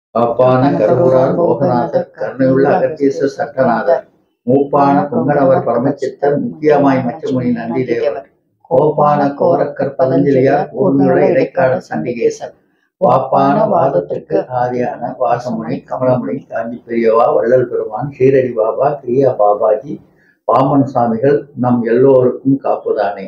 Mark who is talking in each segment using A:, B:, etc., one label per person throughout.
A: காப்பான கருவூரார் போகநாதர் கருணையுள்ள அகத்தீச சட்டநாதர் மூப்பான பொங்கடவர் பரமச்சித்தர் முக்கியமாய் மச்சமுனி நந்தி தேவர் கோப்பான கோரக்கர் பதஞ்சலியார் பூமியுள்ள இடைக்கால சண்டிகேசர் வாப்பான வாதத்திற்கு ஆதியான வாசமுனி கமலமுனி காஞ்சி பெரியவா வள்ளல் பெருமான் ஷீரடி பாபா கிரியா பாபாஜி பாமன் சாமிகள் நம் எல்லோருக்கும் காப்புதானே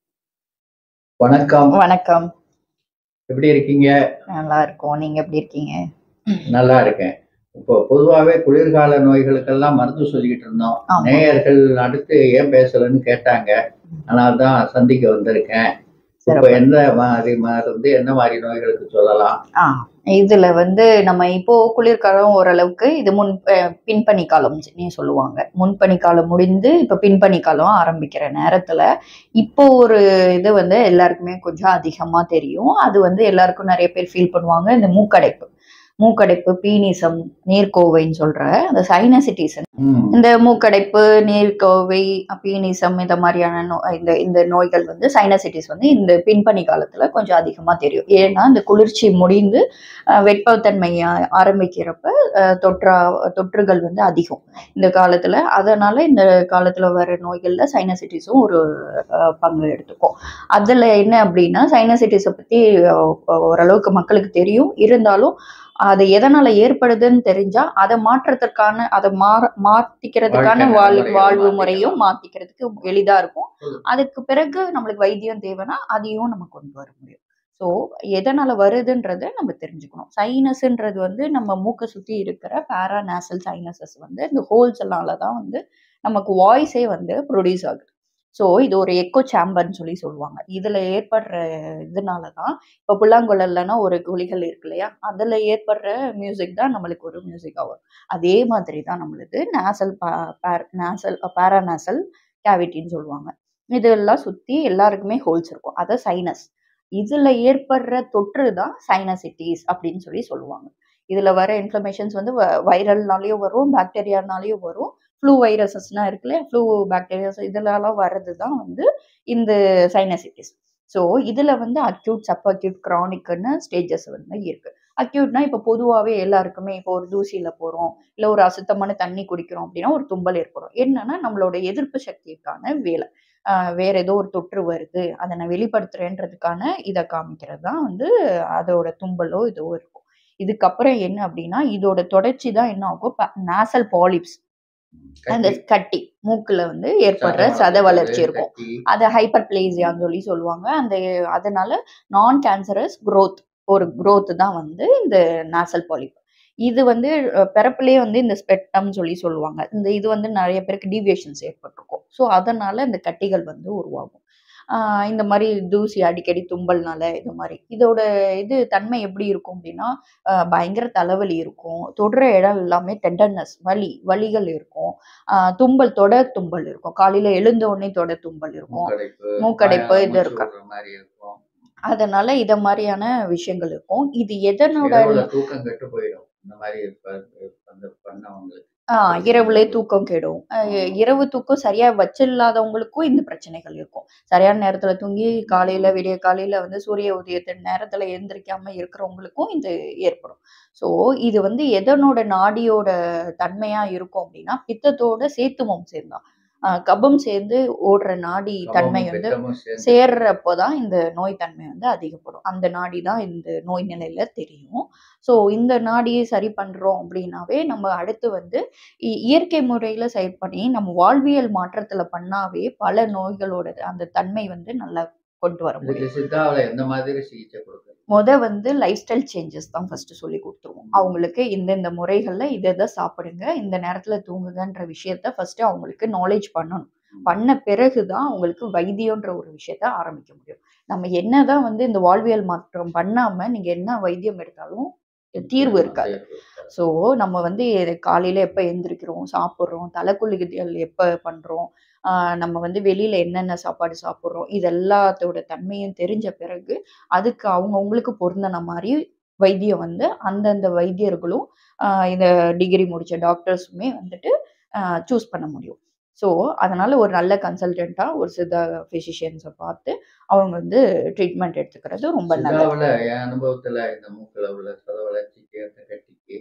A: வணக்கம்
B: வணக்கம்
A: எப்படி இருக்கீங்க
B: நல்லா இருக்கோம் நீங்க எப்படி இருக்கீங்க
A: நல்லா இருக்கேன் இப்போ பொதுவாகவே குளிர்கால நோய்களுக்கெல்லாம் மருந்து சொல்லிக்கிட்டு இருந்தோம்
B: ஆமா.
A: நேயர்கள் அடுத்து ஏன் பேசலன்னு கேட்டாங்க அதனால தான் சந்திக்க வந்திருக்கேன் இப்போ
B: சிறப்பு.
A: எந்த மாதிரி மருந்து என்ன மாதிரி நோய்களுக்கு சொல்லலாம்
B: ஆ இதுல வந்து நம்ம இப்போ குளிர்காலம் ஓரளவுக்கு இது முன் அஹ், பின்பனி காலம் நீ சொல்லுவாங்க முன்பனி காலம் முடிந்து இப்ப பின்பனி காலம் ஆரம்பிக்கிற நேரத்துல இப்போ ஒரு இது வந்து எல்லாருக்குமே கொஞ்சம் அதிகமா தெரியும் அது வந்து எல்லாருக்கும் நிறைய பேர் ஃபீல் பண்ணுவாங்க இந்த மூக்கடைப்பு மூக்கடைப்பு பீனிசம் நீர்க்கோவைன்னு சொல்ற அந்த சைனசிட்டிஸ்
A: ம்,
B: இந்த மூக்கடைப்பு நீர்க்கோவை பீனிசம் இந்த மாதிரியான நோ இந்த இந்த நோய்கள் வந்து சைனசிட்டிஸ் வந்து இந்த பின்பனி காலத்துல கொஞ்சம் அதிகமா தெரியும் ஏன்னா இந்த குளிர்ச்சி முடிந்து அஹ், வெப்பத்தன்மை ஆ- ஆரம்பிக்கிறப்ப அஹ், தொற்றா தொற்றுகள் வந்து அதிகம் இந்த காலத்துல அதனால இந்த காலத்துல வர நோய்கள்ல சைனசிட்டிஸும் ஒரு அஹ், பங்கு எடுத்துக்கும் அதுல என்ன அப்படின்னா சைனசிட்டிஸை பத்தி அஹ், ஓரளவுக்கு மக்களுக்கு தெரியும் இருந்தாலும் அது எதனால ஏற்படுதுன்னு தெரிஞ்சா அதை மாற்றத்திற்கான அதை மாற மாத்திக்கிறதுக்கான
A: வாழ்க்கை
B: வாழ்
A: நடைமுறைகளை
B: வாழ்வு
A: மாத்திக்கலாம்.
B: முறையும் மாத்திக்கிறதுக்கு எளிதா இருக்கும்
A: ம்.
B: அதுக்கு பிறகு நம்மளுக்கு வைத்தியம் தேவைன்னா அதையும் நம்ம கொண்டு வர முடியும் ஸோ எதனால வருதுன்றதை நம்ம தெரிஞ்சுக்கணும் சைனஸ்ன்றது வந்து நம்ம மூக்கை சுத்தி இருக்கிற பேராநாசல் சைனசஸ் வந்து இந்த ஹோல்ஸ் எல்லாம்ல தான் வந்து நமக்கு வாய்ஸே வந்து ப்ரொடியூஸ் ஆகுது ஸோ இது ஒரு எக்கோ சேம்பர்னு சொல்லி சொல்லுவாங்க இதுல ஏற்படுற இதனால தான் இப்போ புல்லாங்குழல்லனா ஒரு குழிகள் இருக்கு இல்லையா அதுல ஏற்படுற மியூசிக் தான் நம்மளுக்கு ஒரு மியூசிக்காக வரும் அதே மாதிரி தான் நம்மளுக்கு நேசல் நேசல் பேராநாசல் கேவிட்டின்னு சொல்லுவாங்க இதெல்லாம் சுத்தி எல்லாருக்குமே ஹோல்ஸ் இருக்கும் அதை சைனஸ் இதுல ஏற்படுற தொற்று தான் சைனசிட்டிஸ் அப்படின்னு சொல்லி சொல்லுவாங்க இதுல வர இன்ஃப்ளமேஷன்ஸ் வந்து வைரல்னாலேயும் வரும் பாக்டீரியானாலேயும் வரும் ஃப்ளூ வைரஸஸ்னா இருக்கு இல்லையா ஃப்ளூ பாக்டீரியாஸ் இதுலலாம் வர்றது தான் வந்து இந்த சைனசிட்டிஸ் ஸோ இதுல வந்து அக்யூட் சப் அக்யூட் க்ரானிக்னு ஸ்டேஜஸ் வந்து இருக்கு அக்யூட்னா இப்போ பொதுவாகவே எல்லாருக்குமே இப்போ ஒரு தூசியில போறோம் இல்லை ஒரு அசுத்தமான தண்ணி குடிக்கிறோம் அப்படின்னா ஒரு தும்பல் ஏற்படும் என்னன்னா நம்மளோட எதிர்ப்பு சக்திக்கான வேலை ஆஹ் வேற ஏதோ ஒரு தொற்று வருது அதை நான் வெளிப்படுத்துறேன்றதுக்கான இதை காமிக்கிறது தான் வந்து அதோட தும்பலோ இதோ இருக்கும் இதுக்கப்புறம் என்ன அப்படின்னா இதோட தொடர்ச்சி தான் என்ன ஆகும் நாசல் பாலிப்ஸ் அந்த
A: கட்டி,
B: கட்டி மூக்குல வந்து ஏற்படுற
A: சத
B: சத
A: வளர்ச்சி,
B: வளர்ச்சி இருக்கும்
A: கட்டி,
B: அது ஹைப்பர் பிளேசியான்னு சொல்லி சொல்லுவாங்க அந்த அதனால நான் கேன்சரஸ் growth ஒரு growth தான் வந்து இந்த நாசல் பாலிப் இது வந்து அஹ், பிறப்புலயே வந்து இந்த ஸ்பெக்டம் சொல்லி சொல்லுவாங்க இந்த இது வந்து நிறைய பேருக்கு டீவியேஷன்ஸ் ஏற்பட்டிருக்கும் ஸோ அதனால இந்த கட்டிகள் வந்து உருவாகும் ஆஹ் இந்த மாதிரி தூசி அடிக்கடி தும்பல்னால இது மாதிரி இதோட இது தன்மை எப்படி இருக்கும் அப்படின்னா ஆஹ் பயங்கர தலைவலி இருக்கும் தொடுற இடம் எல்லாமே டெண்டர்னஸ் வலி வலிகள் இருக்கும் ஆஹ் தும்பல் தொடர் தும்பல் இருக்கும் காலையில எழுந்த உடனே தொடர் தும்பல் இருக்கும்
A: மூக்கடைப்பு,
B: மூக்கடைப்பு
A: வாயால
B: இது
A: மூச்சு
B: இருக்கு.
A: விடுற மாதிரி இருக்கும்
B: அதனால இத மாதிரியான விஷயங்கள் இருக்கும் இது எதனோட
A: இரவுல தூக்கம் கெட்டு போயிடும் இந்த மாதிரி ப- அந்த பண்ணவங்களுக்கு
B: ஆஹ் இரவுலே தூக்கம் கெடும் ஆஹ் இரவு தூக்கம் சரியா வச்சில்லாதவங்களுக்கும் இந்த பிரச்சனைகள் இருக்கும் சரியான நேரத்துல தூங்கி காலையில விடிய காலையில வந்து சூரிய உதயத்தின் நேரத்துல எந்திரிக்காம இருக்கிறவங்களுக்கும் இது ஏற்படும் ஸோ இது வந்து எதனோட நாடியோட தன்மையா இருக்கும் அப்படின்னா பித்தத்தோட சேத்துமம் சேர்ந்தா ஆஹ் கபம் சேர்ந்து ஓடுற நாடி தன்மை
A: கபமும்
B: வந்து
A: பித்தமும் சேர்ந்து
B: சேர்றப்போதான் இந்த நோய் தன்மை வந்து அதிகப்படும் அந்த நாடி தான் இந்த நோய் நிலையில தெரியும் ஸோ இந்த நாடியை சரி பண்றோம் அப்படின்னாவே நம்ம அடுத்து வந்து இ- இயற்கை முறையில சரி பண்ணி நம்ம வாழ்வியல் மாற்றத்துல பண்ணாவே பல நோய்களோட அந்த தன்மை வந்து நல்லா கொண்டு வர முடியும்
A: இதுக்கு சித்தாவில் எந்த மாதிரி சிகிச்சை கொடுக்குறது
B: முத வந்து லைஃப் ஸ்டைல் சேஞ்சஸ் தான் ஃபர்ஸ்ட் சொல்லி கொடுத்துருவோம் அவங்களுக்கு இந்தந்த முறைகள்ல இதை இதை சாப்பிடுங்க இந்த நேரத்துல தூங்குங்கன்ற விஷயத்த ஃபர்ஸ்ட் அவங்களுக்கு நாலேஜ் பண்ணணும் பண்ண பிறகுதான் அவங்களுக்கு வைத்தியம்ன்ற ஒரு விஷயத்த ஆரம்பிக்க முடியும் நம்ம என்னதான் வந்து இந்த வாழ்வியல் மாற்றம் பண்ணாம நீங்க என்ன வைத்தியம் எடுத்தாலும் தீர்வு இருக்காது ஸோ நம்ம வந்து காலையில் எப்போ எந்திரிக்கிறோம் சாப்பிட்றோம் தலைக்குளிகள் எப்போ பண்ணுறோம் நம்ம வந்து வெளியில் என்னென்ன சாப்பாடு சாப்பிட்றோம் இது எல்லாத்தோட தன்மையும் தெரிஞ்ச பிறகு அதுக்கு அவங்கவுங்களுக்கு பொருந்தின மாதிரி வைத்தியம் வந்து அந்தந்த வைத்தியர்களும் ஆஹ் இந்த டிகிரி முடித்த டாக்டர்ஸுமே வந்துட்டு சூஸ் பண்ண முடியும் ஸோ அதனால ஒரு நல்ல கன்சல்டண்ட்டாக ஒரு சித்த ஃபிசிஷியன்ஸை பார்த்து அவங்க வந்து ட்ரீட்மெண்ட் எடுத்துக்கிறது ரொம்ப நல்லது
A: சித்தாவில் என் அனுபவத்துல இந்த மூக்குல உள்ள சத வளர்ச்சிக்கு அந்த கட்டிக்கு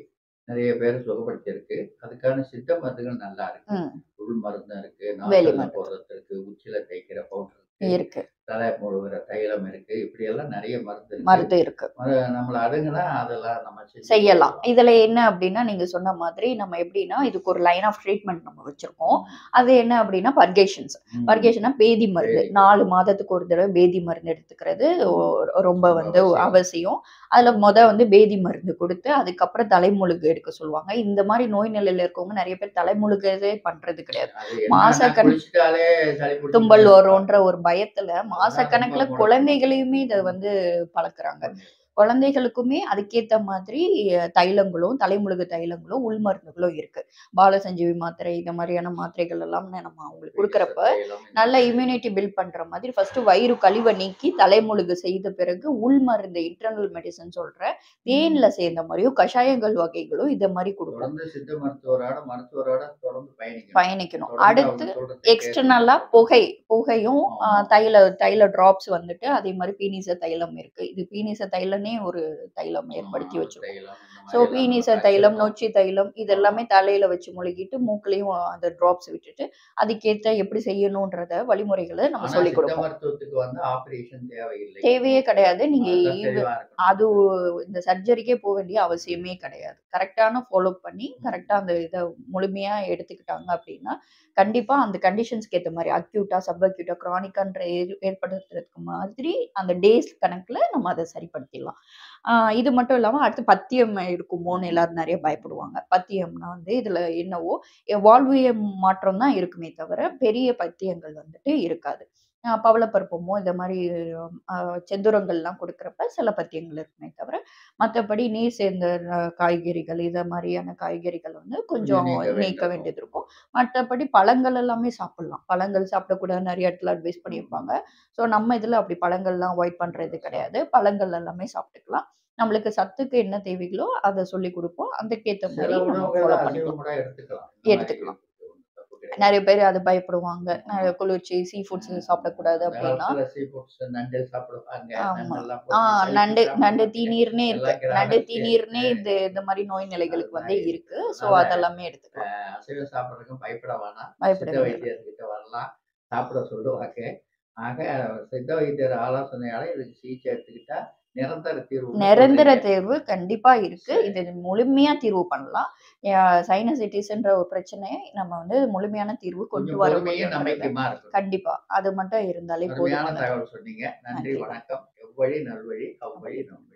A: நிறைய பேர் சுகப்படுத்தியிருக்கு அதுக்கான சித்த மருந்துகள் நல்லா இருக்கு
B: ம்.
A: உள் மருந்து இருக்கு
B: வெளி
A: நாட்டில்
B: மருந்து.
A: போடுறது இருக்கு உச்சில தேய்க்கிற பவுடர் இருக்கு
B: இருக்கு
A: தலை முழுகிற தைலம் இருக்கு இப்படி எல்லாம் நிறைய மருந்து இருக்கு
B: மருந்து இருக்கு
A: மரு- நம்மள அடங்குனா அதெல்லாம் நம்ம செஞ்சு
B: செய்யலாம்
A: கொடுக்கலாம்.
B: இதுல என்ன அப்படின்னா நீங்க சொன்ன மாதிரி நம்ம எப்படின்னா இதுக்கு ஒரு லைன் ஆஃப் ட்ரீட்மெண்ட் நம்ம வச்சிருக்கோம் அது என்ன அப்படின்னா பர்கேஷன்ஸ்
A: ம்.
B: பர்கேஷனா பேதி மருந்து
A: பேதி.
B: நாலு மாதத்துக்கு ஒரு தடவை பேதி மருந்து எடுத்துக்கிறது ஒ- ரொம்ப வந்து
A: அவசியம்.
B: அவசியம் அதுல முத வந்து பேதி மருந்து கொடுத்து அதுக்கப்புறம் தலைமுழுகு எடுக்க சொல்லுவாங்க இந்த மாதிரி நோய் நிலையில இருக்கவங்க நிறைய பேர் தலைமுழுகவே பண்றது கிடையாது
A: அது என்னன்னா,
B: மாசக்கண-
A: குளிச்சிட்டாலே சளி பிடிக்கும்.
B: தும்பல் வரும்ன்ற ஒரு பயத்துல மாசக்கணக்குல
A: ரொம்ப
B: குழந்தைகளையுமே இதை வந்து பழக்குறாங்க குழந்தைகளுக்குமே அதுக்கேத்த மாதிரி அஹ், தைலங்களும் தலைமுழுகு தைலங்களும் உள் மருந்துகளும் இருக்கு பாலசஞ்சீவி மாத்திரை இந்த மாதிரியான மாத்திரைகள் எல்லாம் நம்ம அவங்களுக்கு கொடுக்குறப்ப
A: தைலம் இந்த
B: நல்ல
A: மாதிரி.
B: இம்யூனிட்டி பில்ட் பண்ற மாதிரி ஃபர்ஸ்ட் வயிறு கழிவை நீக்கி தலைமுழுகு செய்த பிறகு உள் மருந்து இன்டர்னல் மெடிசன் சொல்ற தேன்ல சேர்ந்த மாதிரியும் கஷாயங்கள் வகைகளும் இத மாதிரி கொடுக்கும்
A: தொடர்ந்து சித்த மருத்துவரோட மருத்துவரோட தொடர்ந்து பயணிக்கணும்
B: பயணிக்கணும்
A: தொடர்ந்து
B: அடுத்து
A: அவங்க சொல்றதை கேட்கணும்.
B: எக்ஸ்டர்னலா புகை புகையும்
A: ஆமா.
B: ஆஹ், தைல தைல டிராப்ஸ் வந்துட்டு அதே மாதிரி பீனிச தைலம் இருக்கு இது பீனிச தைலனே ஒரு தைலம் ஏற்படுத்தி
A: ஆமா,
B: வச்சிருக்கோம்
A: தைலம் இந்த மாதிரி
B: ஸோ
A: எல்லாம்
B: பீனிச
A: நம்ம
B: தைலம்
A: வச்சிருக்கோம்.
B: நொச்சி தைலம் இது எல்லாமே தலையில வச்சு முழுகிட்டு மூக்குலையும் அந்த டிராப்ஸ் விட்டுட்டு அதுக்கேத்த எப்படி செய்யணுன்றத வழிமுறைகளை நம்ம
A: ஆனா
B: சொல்லி
A: சித்த
B: கொடுப்போம்
A: மருத்துவத்துக்கு வந்து ஆபரேஷன் தேவையில்லை
B: தேவையே கிடையாது நீங்க
A: அதுதான்
B: இது-
A: தெளிவா இருக்கணும்.
B: அது இந்த சர்ஜரிக்கே போக வேண்டிய அவசியமே கிடையாது கரெக்டான ஃபாலோ பண்ணி கரெக்டா அந்த இதை முழுமையா எடுத்துக்கிட்டாங்க அப்படின்னா கண்டிப்பா அந்த கண்டிஷன்ஸ்க்கு ஏற்ற மாதிரி அக்யூட்டா சப் அக்யூட்டா கிரானிக்கான்ற ஏற்படுத்துறதுக்கு மாதிரி அந்த டேஸ் கணக்குல நம்ம அதை சரிப்படுத்திடலாம் ஆஹ் இது மட்டும் இல்லாம அடுத்து பத்தியம் இருக்குமோன்னு எல்லாரும் நிறைய பயப்படுவாங்க பத்தியம்னா வந்து இதுல என்னவோ வாழ்விய மாற்றம் தான் இருக்குமே தவிர பெரிய பத்தியங்கள் வந்துட்டு இருக்காது ஆஹ் பவளப்பருப்பமோ இந்த மாதிரி ஆஹ் செந்துரங்கள்லாம் கொடுக்குறப்ப சில பத்தியங்கள் இருக்குமே தவிர மற்றபடி நீர் சேர்ந்த ஆஹ் காய்கறிகள் இத மாதிரியான காய்கறிகள் வந்து கொஞ்சம்
A: நீக்க
B: நீக்க
A: வேண்டும்.
B: வேண்டியது இருக்கும் மற்றபடி பழங்கள் எல்லாமே சாப்பிடலாம் பழங்கள் சாப்பிடக்கூடாது நிறைய இடத்துல அட்வைஸ் பண்ணியிருப்பாங்க ஸோ நம்ம இதுல அப்படி பழங்கள்லாம் அவாய்ட் பண்றது கிடையாது பழங்கள் எல்லாமே சாப்பிட்டுக்கலாம் நம்மளுக்கு சத்துக்கு என்ன தேவைகளோ அதை சொல்லி கொடுப்போம் அதுக்கேற்ற
A: சில
B: மாதிரி நம்ம
A: உணவுகள்
B: ஃபாலோ
A: அசைவம்
B: பண்ணிக்கலாம்
A: கூட எடுத்துக்கலாம் இந்த மாதிரி
B: எடுத்துக்கலாம்.
A: ஒண்ணும் தப்பு கிடையாது.
B: நிறைய பேர் அது பயப்படுவாங்க நிறைய குளிர்ச்சி சீ ஃபுட்ஸ் சாப்பிடக்கூடாது அப்படின்னா
A: நிலத்துல sea foods, நண்டு சாப்பிடுவாங்க
B: ஆமா.
A: நண்டெல்லாம்
B: ஆ
A: போட்டு சளிக்கு
B: நண்டு நண்டு
A: சாப்பிடுவாங்க.
B: தீநீர்னே இருக்கு
A: எல்லாம்
B: நண்டு
A: கிராமத்து
B: தீநீர்னே
A: இருக்கு.
B: இந்த இந்த மாதிரி நோய் நிலைகளுக்கு வந்து
A: அது மாதிரி
B: இருக்கு ஸோ
A: அதனால
B: அதெல்லாமே எடுத்துக்கலாம்
A: அசைவம் சாப்பிட்றதுக்கும் பயப்பட வேணாம்
B: பயப்பட
A: சித்த
B: வேண்டாம்.
A: வைத்தியர்கிட்ட வரலாம் சாப்பிட சொல்லுவாங்க ஆக சித்த வைத்தியர் ஆலோசனையால இதுக்கு சிகிச்சை எடுத்துக்கிட்டா நிரந்தர தீர்வு
B: நிரந்தர
A: சொல்றீங்க.
B: தேர்வு கண்டிப்பா இருக்கு
A: சரி.
B: இது முழுமையா தீர்வு பண்ணலாம் சைனசிட்டிஸ்ன்ற ஒரு பிரச்சனையை நம்ம வந்து முழுமையான தீர்வு கொண்டு
A: கொஞ்சம்
B: வர
A: பொறுமையும்
B: முடியும்
A: நம்பிக்கையுமா இருக்கும்
B: கண்டிப்பா அது மட்டும் இருந்தாலே
A: அருமையான
B: போதுமானது
A: தகவல் சொன்னீங்க நன்றி
B: நன்றி.
A: வணக்கம் எவ்வழி நல்வழி அவ்வழி நன்றி